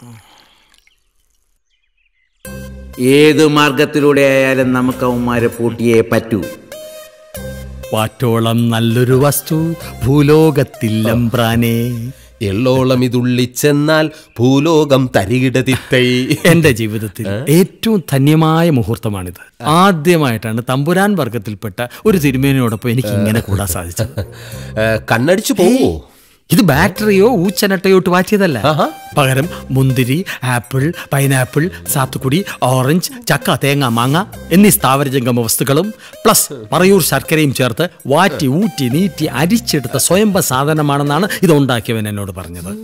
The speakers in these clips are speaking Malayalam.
ഏത് മാർഗത്തിലൂടെ ആയാലും നമുക്ക് അവന്മാരെ പൂട്ടിയേ പറ്റൂ പാറ്റോളം നല്ലൊരു വസ്തു ഭൂലോകത്തില്ലംബ്രാനേ എള്ളോളം ഇതുള്ളിച്ചെന്നാൽ ഭൂലോകം തരികിടതിത്തൈ എന്റെ ജീവിതത്തിൽ ഏറ്റവും ധന്യമായ മുഹൂർത്തമാണിത് ആദ്യമായിട്ടാണ് തമ്പുരാൻ വർഗത്തിൽപ്പെട്ട ഒരു തിരുമേനയോടൊപ്പം എനിക്ക് ഇങ്ങനെ കൂടാൻ സാധിച്ചത് ഏ, കണ്ണടിച്ചു പോവോ ഇത് ബാറ്ററിയോ ഊച്ചനട്ടയോ ഇട്ട് മാറ്റിയതല്ല ആഹാ. പകരം മുന്തിരി ആപ്പിൾ പൈനാപ്പിൾ സാത്തുക്കുടി ഓറഞ്ച് ചക്ക തേങ്ങ മാങ്ങ എന്നീ സ്ഥാവരജംഗമ വസ്തുക്കളും പ്ലസ് പറയൂർ ശർക്കരയും ചേർത്ത് വാറ്റി ഊറ്റി നീറ്റി അരിച്ചെടുത്ത സ്വയംഭ സാധനമാണെന്നാണ് ഇത് ഉണ്ടാക്കിയവൻ എന്നോട് പറഞ്ഞത്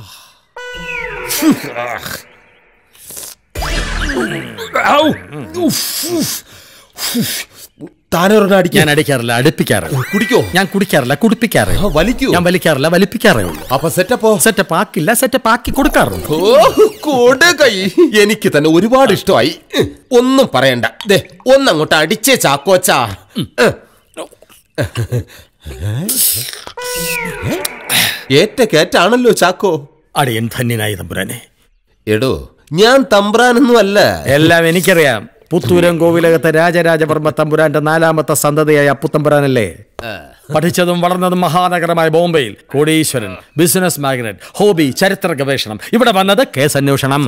താനൊരെണ്ണം അടിക്കാൻ ഞാൻ അടിക്കാറില്ല അടുപ്പിക്കാറില്ല കുടിക്കോ ഞാൻ കുടിക്കാറില്ല കുടിപ്പിക്കാറേ ആ, വലിക്കോ ഞാൻ വലിക്കാറില്ല വലിപ്പിക്കാറേ ഉള്ളൂ അപ്പൊ സെറ്റപ്പോ സെറ്റപ്പ് ആക്കില്ല സെറ്റപ്പ് ആക്കി കൊടുക്കാറുണ്ട് ഓ കൊടുകൈ എനിക്ക് തന്നെ ഒരുപാട് ഇഷ്ടമായി ഒന്നും പറയണ്ട ദേ ഒന്നങ്ങോട്ട് അടിച്ചേ ചാക്കോച്ചാ ഏറ്റ കേറ്റാണല്ലോ ചാക്കോ അടിയൻ ധന്യനായി തമ്പുരാനെ എടോ ഞാൻ തമ്പ്രാനൊന്നും അല്ല എല്ലാം എനിക്കറിയാം പുത്തൂരം കോവിലകത്തെ രാജരാജവർമ്മ തമ്പുരാന്റെ നാലാമത്തെ സന്തതിയായ അപ്പുത്തമ്പുരാനല്ലേ പഠിച്ചതും വളർന്നതും മഹാനഗരമായ ബോംബെയിൽ കോടീശ്വരൻ ബിസിനസ് മാഗ്നറ്റ് ഹോബി ചരിത്ര ഗവേഷണം ഇവിടെ വന്നത് കേസ് അന്വേഷണം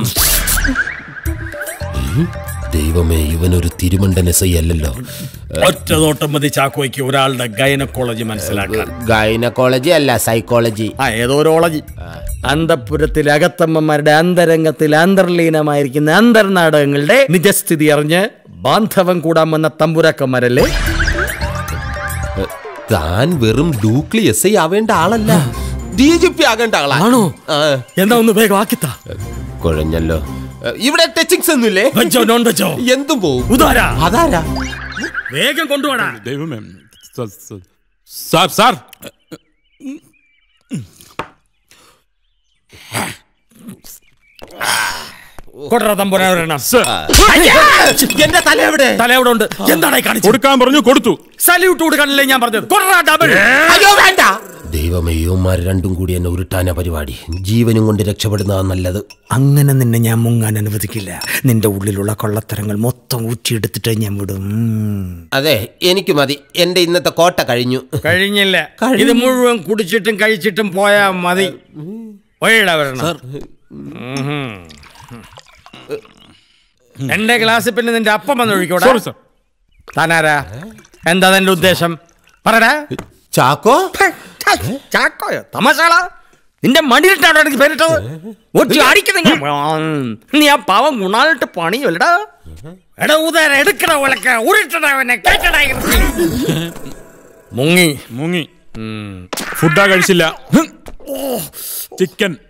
ദൈവമേ ഇവനൊരു തിരുമണ്ടൻ എസ് ഐ അല്ലല്ലോ ഒറ്റ നോട്ടം മതി ചാക്കോയ്ക്ക് ഒരാളുടെ ഗൈനക്കോളജി മനസ്സിലാക്കാൻ ഗൈനക്കോളജി അല്ല സൈക്കോളജി ആ ഏതോ ഓളജി അന്തപുരത്തിലെ അകത്തമ്മമാരുടെ അന്തരംഗത്തിൽ അന്തർലീനമായിരിക്കുന്ന അന്തർനാടകങ്ങളുടെ നിജസ്ഥിതി അറിഞ്ഞ് ബാന്ധവം കൂടാൻ വന്ന തമ്പുരാക്കന്മാരല്ലേ താൻ വെറും ഡൂക്ലി എസ് ഐ ആവേണ്ട ആളല്ല ഡി ജി പി ആകേണ്ട ആളാ ആണോ ആ, എന്താ ഒന്ന് വേഗം ആക്കിത്താ കുഴഞ്ഞല്ലോ ഇവിടെ ടച്ചിങ്സ് ഒന്നുമില്ലേ വെച്ചോ നോൺ വെച്ചോ എന്തും പോവും ഉദാരാ അതാരാ വേഗം കൊണ്ടുപോടാ ദൈവമേ സ- സ- സാർ സാർ കൊടറ തമ്പുരാൻ എന്റെ തല എവിടെ തലയോടെ ഉണ്ട് എന്താണ് കാണിച്ചത് കൊടുക്കാൻ പറഞ്ഞു കൊടുത്തു സല്യൂട്ട് കൊടുക്കാനല്ലേ ഞാൻ പറഞ്ഞത് കൊടറ ഡബിൾ അയ്യോ വേണ്ട ദൈവമേ യുവന്മാർ രണ്ടും കൂടി എന്നെ ഉരുട്ടാന പരിപാടി ജീവനും കൊണ്ട് രക്ഷപ്പെടുന്നതാ നല്ലത് അങ്ങനെ നിന്നെ ഞാൻ മുങ്ങാൻ അനുവദിക്കില്ല നിന്റെ ഉള്ളിലുള്ള കൊള്ളത്തരങ്ങൾ മൊത്തം ഊറ്റിയെടുത്തിട്ട് ഞാൻ വിടും അതെ എനിക്ക് മതി എന്റെ ഇന്നത്തെ കോട്ട കഴിഞ്ഞു കഴിഞ്ഞില്ല ഇത് മുഴുവൻ കുടിച്ചിട്ടും കഴിച്ചിട്ടും പോയാ മതി പോയിടാ വരണം ഉഹും. എന്റെ ക്ലാസ്സിൽ പിന്നെ നിന്റെ അപ്പം വന്ന് ഒഴിക്കോടാ സോറി സാർ താനാരാ എന്താ നിന്റെ ഉദ്ദേശം പറടാ ചാക്കോ ചാക്കോയോ തമാശാളാ നിന്റെ മടിയിട്ടാണോ എനിക്ക് പേരിട്ടത് ഒറ്റ അടിക്കുന്ന നീ ആ പാവം ഗുണാലിട്ട് പണിയല്ലടാ എടാ ഉദാര എടുക്കട ഉലക്ക ഉരുട്ടടവനെ കേട്ടടാ മുങ്ങി മുങ്ങി ഫുഡാ കഴിച്ചില്ല ചിക്കൻ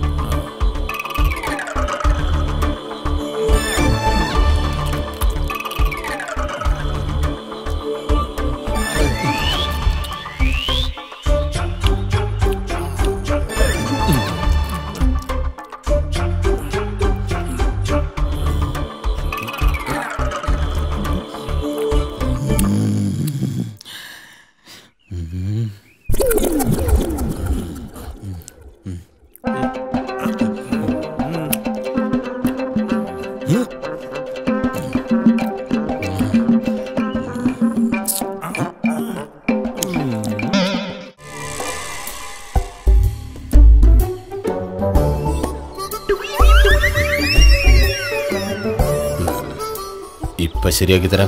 ഇപ്പൊ ശരിയാക്കി തരാം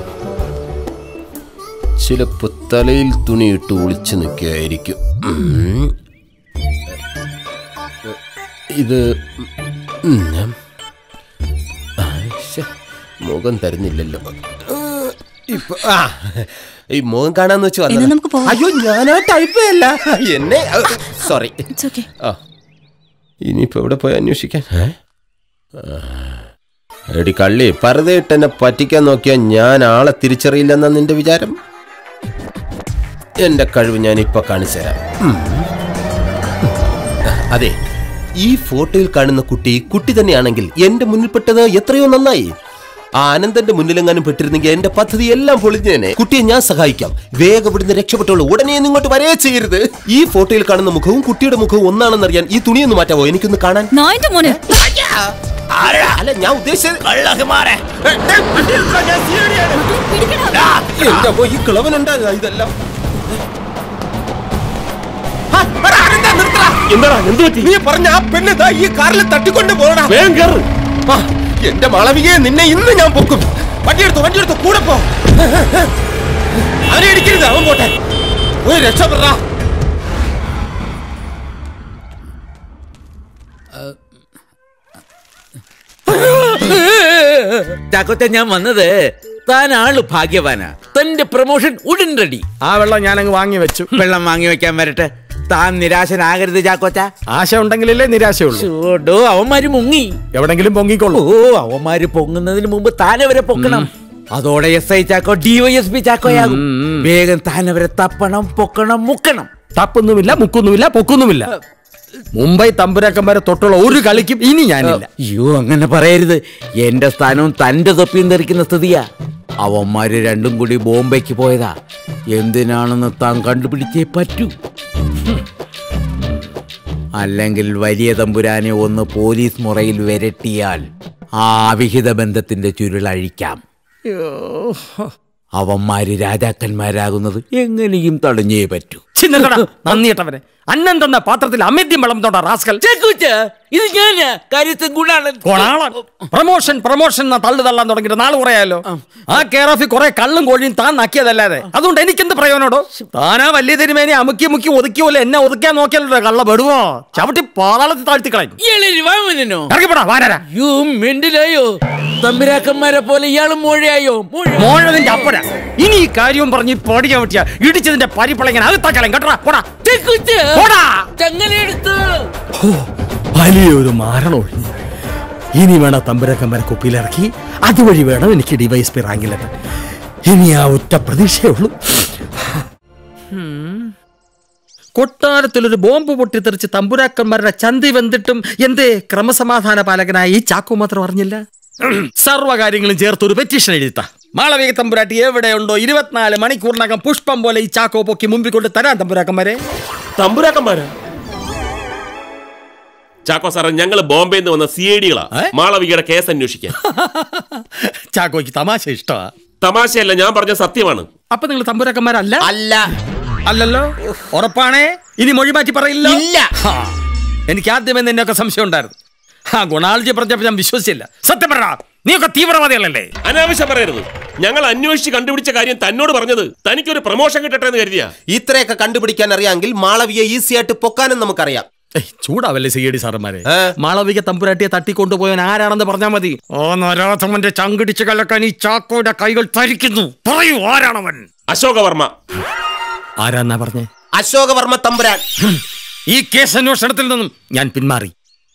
ചിലപ്പോ തലയിൽ തുണിയിട്ട് ഒളിച്ചു നിൽക്കുകയായിരിക്കും ഉം. ഇത് ഉം, ഞാൻ- ആ, ശ്ശെ, മുഖം തരുന്നില്ലല്ലോ ആ, ഇപ്പൊ ആ ഈ മുഖം കാണാന്ന് വെച്ച് എന്നാ വന്നതാ. നമുക്ക് പോവാം. അയ്യോ ഞാനാ ടൈപ്പ് അല്ല എന്നെ സോറി ഇറ്റ്സ് ഓക്കെ ആ ഇനിയിപ്പോ എവിടെ പോയി അന്വേഷിക്കാൻ ഏ? ആ. എടി കള്ളി പരതയിട്ട് എന്നെ പറ്റിക്കാൻ നോക്കിയാൽ ഞാൻ ആളെ തിരിച്ചറിയില്ലെന്ന നിന്റെ വിചാരം എന്റെ കഴിവ് ഞാൻ ഇപ്പൊ കാണിച്ചു തരാം ഉം. അതെ ഈ ഫോട്ടോയിൽ കാണുന്ന കുട്ടി കുട്ടി തന്നെയാണെങ്കിൽ എന്റെ മുന്നിൽപ്പെട്ടത് എത്രയോ നന്നായി ആ അനന്തന്റെ മുന്നിലെങ്ങാനും പെട്ടിരുന്നെങ്കിൽ എന്റെ പദ്ധതി എല്ലാം പൊളിഞ്ഞേനെ കുട്ടിയെ ഞാൻ സഹായിക്കാം വേഗം ഇവിടുന്ന് രക്ഷപ്പെട്ടോളൂ ഉടനെ ഒന്നും ഇങ്ങോട്ട് വരേ ചെയ്യരുത് ഈ ഫോട്ടോയിൽ കാണുന്ന മുഖവും കുട്ടിയുടെ മുഖവും ഒന്നാണെന്നറിയാൻ ഈ തുണിയൊന്ന് മാറ്റാവോ എനിക്കൊന്ന് കാണാൻ നായിന്റെ മോനെ ആരാ? അല്ല ഞാൻ ഉദ്ദേശിച്ചത് ഏ, ഏ, വണ്ടിയെടുക്കാം, ഞാൻ സീഡിയാണ്. പിടിക്കടാ. ആ, എന്റെ അമ്മോ, ഈ കിളവനുണ്ടാ ഇതെല്ലാം ആ, എടാ, അനന്താ, നിർത്തടാ. എന്താടാ എന്ത് പറ്റി നീ പറഞ്ഞ ആ പെണ്ണ് ദാ ഈ കാറിൽ തട്ടിക്കൊണ്ട് പോകണം വേഗം കയറ് എന്റെ മാളവികയെ നിന്നെ ഇന്ന് ഞാൻ പൊക്കും വണ്ടിയെടുത്തു വണ്ടിയെടുത്തു കൂടെ പോ അവനെ ഇടിക്കരുത് അവൻ പോട്ടെ ഒരു രക്ഷപ്പെടാ ചാക്കോച്ച ഞാൻ വന്നത് താൻ ആള് ഭാഗ്യവാനാ തന്റെ പ്രൊമോഷൻ ഉടൻ റെഡി ആ വെള്ളം ഞാനങ്ങ് വാങ്ങി വെച്ചു വെള്ളം വാങ്ങി വെക്കാൻ വരട്ടെ താൻ നിരാശനാകരുത് ചാക്കോച്ച ആശ ഉണ്ടെങ്കിലല്ലേ നിരാശയുള്ളൂ ചൂടോ അവന്മാര് മുങ്ങി എവിടെങ്കിലും പൊങ്ങിക്കോളൂ ഓ അവന്മാര് പൊങ്ങുന്നതിന് മുമ്പ് താനവരെ പൊക്കണം അതോടെ എസ് ഐ ചാക്കോ ഡിവൈഎസ്പി ചാക്കോയാകും വേഗം താനവരെ തപ്പണം പൊക്കണം മുക്കണം തപ്പൊന്നുമില്ല മുക്കൊന്നുമില്ല പൊക്കൊന്നുമില്ല മുംബൈ തമ്പുരാക്കന്മാരെ തൊട്ടുള്ള ഒരു കളിക്കും ഇനി ഞാനില്ല അയ്യോ അങ്ങനെ പറയരുത് എന്റെ സ്ഥാനവും തന്റെ തൊപ്പിയും തെറിക്കുന്ന സ്ഥിതിയാ അവന്മാര് രണ്ടും കൂടി ബോംബെക്ക് പോയതാ എന്തിനാണെന്ന് താൻ കണ്ടുപിടിച്ചേ പറ്റൂ ഹും. അല്ലെങ്കിൽ വലിയ തമ്പുരാനെ ഒന്ന് പോലീസ് മുറയിൽ വിരട്ടിയാൽ ആ അവിഹിത ബന്ധത്തിന്റെ ചുരുളഴിക്കാം അവന്മാര് രാജാക്കന്മാരാകുന്നത് എങ്ങനെയും തടഞ്ഞേ പറ്റൂ ചിന്നക്കടാ നന്ദിയിട്ടവരെ അന്നം തന്ന പാത്രത്തിൽ അമിത്യം വെള്ളം തൊണ്ട റാസ്കൽ ഇത് ഞാനാ കാര്യത്തിൽ ഗുണാണ് കൊണാളൻ പ്രൊമോഷൻ പ്രൊമോഷൻ എന്ന തള്ളു തള്ളാൻ തുടങ്ങിയിട്ട് നാള് കുറയാലോ ആ കെയർ ഓഫിൽ കുറെ കള്ളും കോഴിയും താൻ നക്കിയതല്ലാതെ അതുകൊണ്ട് എനിക്കെന്ത് പ്രയോജനോടോ താനാ വലിയ തിരുമേനെ അമുക്കി മുക്കി ഒതുക്കി പോലെ എന്നെ ഒതുക്കാൻ നോക്കിയാലോ കള്ള പെടുവോ ചവിട്ടി പാതാളത്തിൽ താഴ്ത്തി കളയും വാമനോ ഇറങ്ങിപ്പോടാ വാനരാ യോ മെന്റിലായോ തമ്പുരാക്കന്മാരെ പോലെ ഇയാളും മോഴയായോ മോഴ മോഴതിന്റെ അപ്പഴ ഇനി ഈ കാര്യവും പറഞ്ഞ് പൊടിക്കാൻ പറ്റിയ ഇടിച്ചതിന്റെ പരിപ്പളങ്ങനെ അകത്താക്കളയും കേട്ടോ പോടാ പോടാ ചങ്ങനെടുത്തു ഹോ, വലിയൊരു മാരണമൊഴിഞ്ഞു ഇനി വേണം തമ്പുരക്കമ്പരെ കുപ്പിയിലിറക്കി അതുവഴി വേണം എനിക്ക് ഡിവൈസ് പി റാങ്കിലെത്താൻ ഇനി ആ ഒറ്റ പ്രതീക്ഷയുള്ളൂ കൊട്ടാരത്തിലൊരു ബോംബ് പൊട്ടിത്തെറിച്ച് തമ്പുരാക്കന്മാരുടെ ചന്തി വെന്തിട്ടും എന്തേ ക്രമസമാധാന പാലകനായ ഈ ചാക്കോ മാത്രം അറിഞ്ഞില്ല സർവ്വകാര്യങ്ങളും ചേർത്ത് ഒരു പെറ്റീഷൻ എഴുതിത്ത മാളവിക തമ്പുരാട്ടി എവിടെയുണ്ടോ ഇരുപത്തിനാല് മണിക്കൂറിനകം പുഷ്പം പോലെ ഈ ചാക്കോ പൊക്കി മുമ്പിൽ കൊണ്ട് തരാൻ തമ്പുരാക്കന്മാരെ തമ്പുരാക്കന്മാരാ ചാക്കോ സാറേ ഞങ്ങള് ബോംബെയിൽ നിന്ന് വന്ന സി ഐ ഡികളാ ഏ? മാളവികയുടെ കേസ് അന്വേഷിക്കാൻ ചാക്കോയ്ക്ക് തമാശ ഇഷ്ടമാ തമാശയല്ല ഞാൻ പറഞ്ഞ സത്യമാണ് അപ്പൊ നിങ്ങൾ തമ്പുരാക്കന്മാരല്ല അല്ല അല്ലല്ലോ ഉറപ്പാണേ ഇനി മൊഴി മാറ്റി പറയില്ല ഇല്ല. എനിക്ക് ആദ്യമേ നിന്നെയൊക്കെ സംശയം ഉണ്ടായിരുന്നു ആ ഗുണാൾജി പറഞ്ഞപ്പോ ഞാൻ വിശ്വസിച്ചില്ല സത്യം പറ നീയൊക്കെ തീവ്രവാദികളല്ലേ അനാവശ്യം പറയരുത് ഞങ്ങൾ അന്വേഷിച്ച് കണ്ടുപിടിച്ച കാര്യം തന്നോട് പറഞ്ഞത് തനിക്കൊരു പ്രൊമോഷൻ കിട്ടട്ടെ എന്ന് കരുതിയാ ഇത്രയൊക്കെ കണ്ടുപിടിക്കാൻ അറിയാമെങ്കിൽ മാളവിയെ ഈസി ആയിട്ട് പൊക്കാനും നമുക്കറിയാം ഏയ്, ചൂടാവല്ലേ സി ഡി സാറന്മാരെ ഏ? മാളവിക തമ്പുരാട്ടിയെ തട്ടിക്കൊണ്ടുപോയവൻ ആരാണെന്ന് പറഞ്ഞാൽ മതി ഓ നരാധമന്റെ ചങ്കിടിച്ച് കലക്കാൻ ഈ ചാക്കോയുടെ കൈകൾ തരിക്കുന്നു പറയൂ ആരാണവൻ അശോകവർമ്മ ആരാന്നാ പറഞ്ഞേ അശോകവർമ്മ തമ്പുരാൻ ഈ കേസ് അന്വേഷണത്തിൽ നിന്നും ഞാൻ പിന്മാറി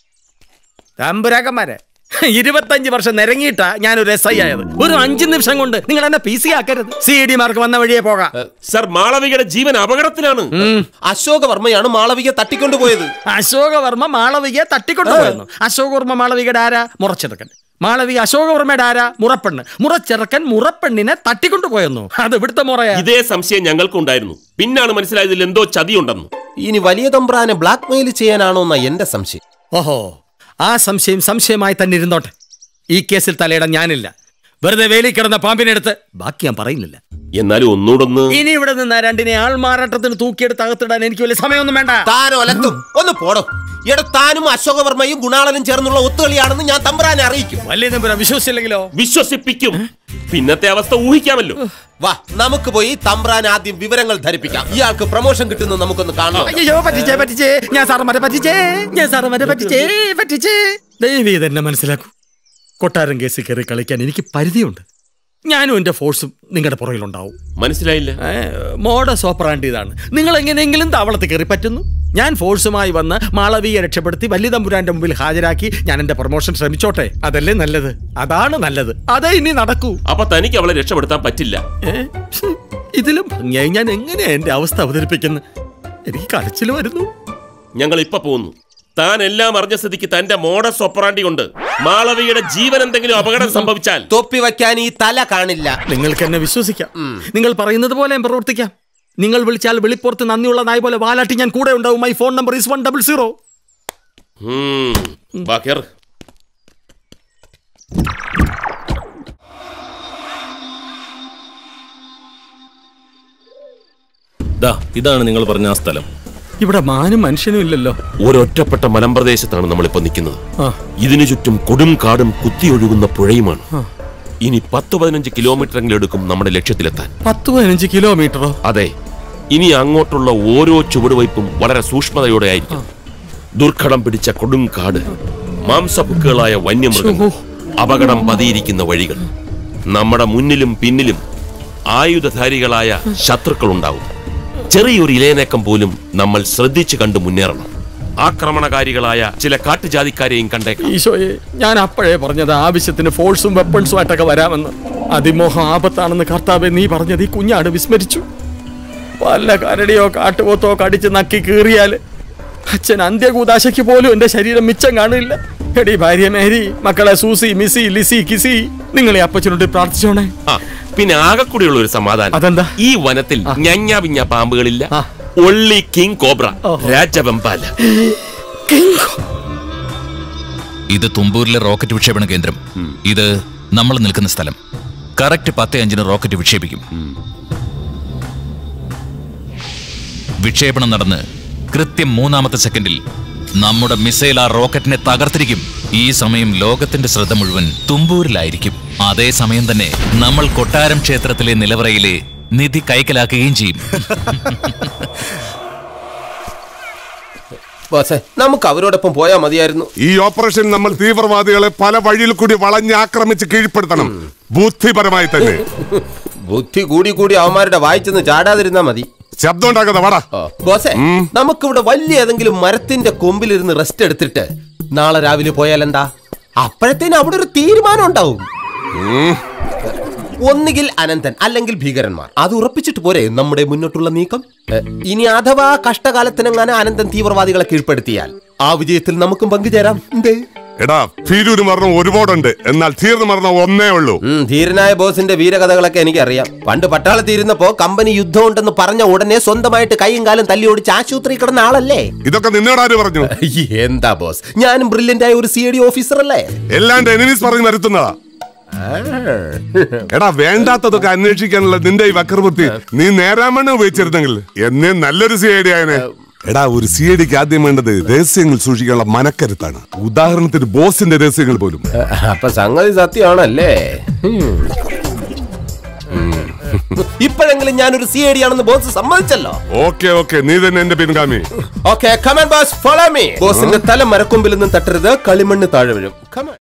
തമ്പുരാക്കന്മാരെ ഇരുപത്തഞ്ച് വർഷം നിരങ്ങിയിട്ടാ ഞാനൊരു എസ് ഐ ആയത് ഒരു അഞ്ച് നിമിഷം കൊണ്ട് നിങ്ങൾ എന്നെ പി സി ആക്കരുത് സി ഡി മാർക്ക് വന്ന വഴിയെ പോകാം സർ മാളവികയുടെ ജീവൻ അപകടത്തിലാണ് അശോകവർമ്മയാണ് മാളവിയെ തട്ടിക്കൊണ്ടുപോയത് അശോകവർമ്മ മാളവികയെ തട്ടിക്കൊണ്ടുപോയിരുന്നു അശോകവർമ്മ മാളവികയുടെ ആരാ മുറച്ചെറുക്കൻ മാളവിക അശോകവർമ്മയുടെ ആരാ മുറപ്പെണ്ണ് മുറച്ചെറുക്കൻ മുറപ്പെണ്ണിനെ തട്ടിക്കൊണ്ടുപോയെന്നു അത് ഇവിടുത്തെ മുറയാ ഇതേ സംശയം ഞങ്ങൾക്കുണ്ടായിരുന്നു പിന്നാണ് മനസ്സിലായതിൽ എന്തോ ചതിയുണ്ടെന്ന് ഇനി വലിയ തമ്പ്രാനെ ബ്ലാക്ക് മെയിൽ ചെയ്യാനാണോ എന്നാ എന്റെ സംശയം ഓഹോ ആ സംശയം സംശയമായി തന്നെ ഇരുന്നോട്ടെ ഈ കേസിൽ തലയിടാൻ ഞാനില്ല വെറുതെ വേലി കിടന്ന പാമ്പിനെടുത്ത് ബാക്കി ഞാൻ പറയുന്നില്ല എന്നാലും ഒന്നുകൂടൊന്ന് ഇനി ഇവിടെ നിന്ന് ആ രണ്ടിനെ ആൾമാറാട്ടത്തിന് തൂക്കിയെടുത്ത് അകത്തിടാൻ എനിക്ക് വലിയ സമയമൊന്നും വേണ്ട താനോ ഒലത്തും ഒന്ന് പോടോ എടാ താനും അശോകവർമ്മയും ഗുണാളനും ചേർന്നുള്ള ഒത്തുകളിയാണെന്ന് ഞാൻ തമ്പ്രാനെ അറിയിക്കും വലിയ നമ്പുരാൻ വിശ്വസിച്ചില്ലെങ്കിലോ വിശ്വസിപ്പിക്കും പിന്നത്തെ അവസ്ഥ ഊഹിക്കാമല്ലോ വാ നമുക്ക് പോയി തമ്പ്രാൻ ആദ്യം വിവരങ്ങൾ ധരിപ്പിക്കാം ഇയാൾക്ക് പ്രൊമോഷൻ കിട്ടുന്നത് നമുക്കൊന്ന് കാണണം അയ്യോ പറ്റിച്ചേ പറ്റിച്ചേ ഞാൻ സാറന്മാരെ പറ്റിച്ചേ ഞാൻ സാറന്മാരെ പറ്റിച്ചേ പറ്റിച്ചേ ദൈവീ തന്നെ മനസ്സിലാക്കൂ കൊട്ടാരം കേസിൽ കയറി കളിക്കാൻ എനിക്ക് പരിധിയുണ്ട് ഞാനും എൻ്റെ ഫോഴ്സും നിങ്ങളുടെ പുറകിലുണ്ടാവും മനസ്സിലായില്ല മോഡസ് ഓപ്പറാണ്ട് ഇതാണ് നിങ്ങൾ എങ്ങനെയെങ്കിലും താവളത്തിൽ കയറി പറ്റുന്നു ഞാൻ ഫോഴ്സുമായി വന്ന് മാളവിയെ രക്ഷപ്പെടുത്തി വലിയ തമ്പുരാന്റെ മുമ്പിൽ ഹാജരാക്കി ഞാൻ എന്റെ പ്രൊമോഷൻ ശ്രമിച്ചോട്ടെ അതല്ലേ നല്ലത് അതാണ് നല്ലത് അതേ ഇനി നടക്കൂ അപ്പൊ തനിക്ക് അവളെ രക്ഷപ്പെടുത്താൻ പറ്റില്ല ഏ? ഇതിലും ഭംഗിയായി ഞാൻ എങ്ങനെയാ എന്റെ അവസ്ഥ അവതരിപ്പിക്കുന്നത് എനിക്ക് കരച്ചിൽ വരുന്നു ഞങ്ങൾ ഇപ്പൊ പോകുന്നു താൻ എല്ലാം അറിഞ്ഞ സ്ഥിതിക്ക് തന്റെ മോഡസ് ഒപ്പറാണ്ടി കൊണ്ട് മാളവിയുടെ ജീവൻ എന്തെങ്കിലും അപകടം സംഭവിച്ചാൽ തൊപ്പി വയ്ക്കാൻ ഈ തല കാണില്ല നിങ്ങൾക്ക് എന്നെ വിശ്വസിക്കാം നിങ്ങൾ പറയുന്നത് പോലെ ഞാൻ പ്രവർത്തിക്കാം നിങ്ങൾ വിളിച്ചാൽ വെളിപ്പുറത്ത് നന്ദിയുള്ള നായ പോലെ വാലാട്ടി ഞാൻ കൂടെ ഉണ്ടാവും my phone number is one double zero ഉം. വാ, കേറ്. ദാ ഇതാണ് നിങ്ങൾ പറഞ്ഞ ആ സ്ഥലം ഇവിടെ മാനും മനുഷ്യനും ഇല്ലല്ലോ ഒരൊറ്റപ്പെട്ട മലമ്പ്രദേശത്താണ് നമ്മളിപ്പോ നിൽക്കുന്നത് ആ ഇതിനു ചുറ്റും കൊടും കാടും കുത്തിയൊഴുകുന്ന പുഴയുമാണ് ഇനി പത്ത് പതിനഞ്ച് കിലോമീറ്ററെങ്കിലും എടുക്കും നമ്മുടെ ലക്ഷ്യത്തിലെത്താൻ പത്ത് പതിനഞ്ച് കിലോമീറ്ററോ അതെ ഇനി അങ്ങോട്ടുള്ള ഓരോ ചുവടുവയ്പും വളരെ സൂക്ഷ്മതയോടെ ആയിരിക്കും ദുർഘടം പിടിച്ച കൊടും കാട് മാംസഭുക്കുകളായ വന്യമൃഗങ്ങൾ അപകടം പതിയിരിക്കുന്ന വഴികൾ നമ്മുടെ മുന്നിലും പിന്നിലും ആയുധധാരികളായ ശത്രുക്കളുണ്ടാവും ചെറിയൊരു ഇലയനക്കം പോലും നമ്മൾ ശ്രദ്ധിച്ചു കണ്ടു മുന്നേറണം ആക്രമണകാരികളായ ചില കാട്ടുജാതിക്കാരെയും കണ്ടേക്കാം ഈശോയെ ഞാൻ അപ്പോഴേ പറഞ്ഞത് ആവശ്യത്തിന് ഫോഴ്സും വെപ്പൺസും ആയിട്ടൊക്കെ വരാമെന്ന് അതിമോഹം ആപത്താണെന്ന് കർത്താവെ നീ പറഞ്ഞത് ഈ കുഞ്ഞാട് വിസ്മരിച്ചു വല്ല കരടിയോ കാട്ടുപോത്തോ കടിച്ച് നക്കി കീറിയാല് അച്ഛൻ അന്ത്യകൂതാശയ്ക്ക് പോലും എന്റെ ശരീരം മിച്ചം കാണില്ല എടി ഭാര്യ മേരി മക്കളെ സൂസി മിസി ലിസി കിസി നിങ്ങളെ അപ്പച്ചനോട് പ്രാർത്ഥിച്ചോണേ ആ പിന്നെ ആകെക്കൂടിയുള്ള ഒരു സമാധാനം അതെന്താ? ഈ വനത്തിൽ ഞഞ്ഞ പിഞ്ഞ പാമ്പുകളില്ല ആ. ഒള്ളി കിങ് കോബ്ര ഓഹോ. രാജവെമ്പാല ഇത് തുമ്പൂരിലെ റോക്കറ്റ് വിക്ഷേപണ കേന്ദ്രം ഇത് നമ്മൾ നിൽക്കുന്ന സ്ഥലം കറക്റ്റ് പത്ത് അഞ്ചിന് റോക്കറ്റ് വിക്ഷേപിക്കും വിക്ഷേപണം നടന്ന് കൃത്യം മൂന്നാമത്തെ സെക്കൻഡിൽ നമ്മുടെ മിസൈൽ ആ റോക്കറ്റിനെ തകർത്തിരിക്കും ഈ സമയം ലോകത്തിന്റെ ശ്രദ്ധ മുഴുവൻ തുമ്പൂരിലായിരിക്കും അതേ സമയം തന്നെ നമ്മൾ കൊട്ടാരം ക്ഷേത്രത്തിലെ നിലവറയിലെ നിധി കൈക്കലാക്കുകയും ചെയ്യും ബോസേ നമുക്ക് അവരോടൊപ്പം പോയാൽ മതിയായിരുന്നു ഈ ഓപ്പറേഷൻ നമ്മൾ തീവ്രവാദികളെ പല വഴിയിൽ കൂടി വളഞ്ഞ് ആക്രമിച്ച് കീഴ്പ്പെടുത്തണം ബുദ്ധിപരമായി തന്നെ ബുദ്ധി കൂടി കൂടി അവന്മാരുടെ വായിച്ചെന്ന് ചാടാതിരുന്നാ മതി ശബ്ദം ഉണ്ടാക്കാതെ വാടാ ബോസേ നമുക്കിവിടെ വലിയ ഏതെങ്കിലും മരത്തിന്റെ കൊമ്പിലിരുന്ന് റെസ്റ്റ് എടുത്തിട്ട് നാളെ രാവിലെ പോയാൽ എന്താ അപ്പോഴത്തേന് അവിടെ ഒരു തീരുമാനം ഉണ്ടാവും ഒന്നുകിൽ അനന്തൻ അല്ലെങ്കിൽ ഭീകരന്മാർ അത് ഉറപ്പിച്ചിട്ട് പോരെ നമ്മുടെ മുന്നോട്ടുള്ള നീക്കം എ, ഇനി അഥവാ കഷ്ടകാലത്തിനെങ്ങാനും അനന്തൻ തീവ്രവാദികളെ കീഴ്പ്പെടുത്തിയാൽ ആ വിജയത്തിൽ നമുക്കും പങ്കുചേരാം എന്തേ എടാ ഫീരൂര് മരണം ഒരുപാടുണ്ട് എന്നാൽ തീർന്നു മരണം ഒന്നേ ഉള്ളൂ ഉം, ധീരനായ ബോസിന്റെ വീരകഥകളൊക്കെ എനിക്കറിയാം പണ്ട് പട്ടാളത്തിരുന്നപ്പോ കമ്പനി യുദ്ധമുണ്ടെന്ന് പറഞ്ഞ ഉടനെ സ്വന്തമായിട്ട് കൈയും കാലും തല്ലി ഓടിച്ച് ആശുപത്രി കിടന്ന ആളല്ലേ ഇതൊക്കെ നിന്നോടാര് പറഞ്ഞു എന്താ ബോസ് ഞാനും ബ്രില്യന്റ് ആയ ഒരു സി ഡി ഓഫീസർ അല്ലേ എല്ലാണ്ട് എനിമീസ് പറഞ്ഞ് വരുത്തുന്നതാ എടാ വേണ്ടാത്തതൊക്കെ അന്വേഷിക്കാനുള്ള നിന്റെ ഈ വക്രബുദ്ധി നീ നേരാമണ്ണം ഉപയോഗിച്ചിരുന്നെങ്കിൽ എന്നെ നല്ലൊരു സി ഐ ഡി ആയനെ എടാ ഒരു സി ഐ ഡിക്ക് ആദ്യം വേണ്ടത് രഹസ്യങ്ങൾ സൂക്ഷിക്കാനുള്ള മനക്കരുത്താണ് ഉദാഹരണത്തിന് ബോസിന്റെ രഹസ്യങ്ങൾ പോലും അപ്പൊ സംഗതി സത്യമാണല്ലേ ഉം. ഉം. ഇപ്പോഴെങ്കിലും ഞാനൊരു സി ഐ ഡി ആണെന്ന് ബോസ് സമ്മതിച്ചല്ലോ ഓക്കെ ഓക്കെ നീ തന്നെ എന്റെ പിൻഗാമി okay come on boss follow me ബോസിന്റെ തല മരക്കൊമ്പിൽ നിന്നും തട്ടരുത് കളിമണ്ണ് താഴെ വീഴും കമൻ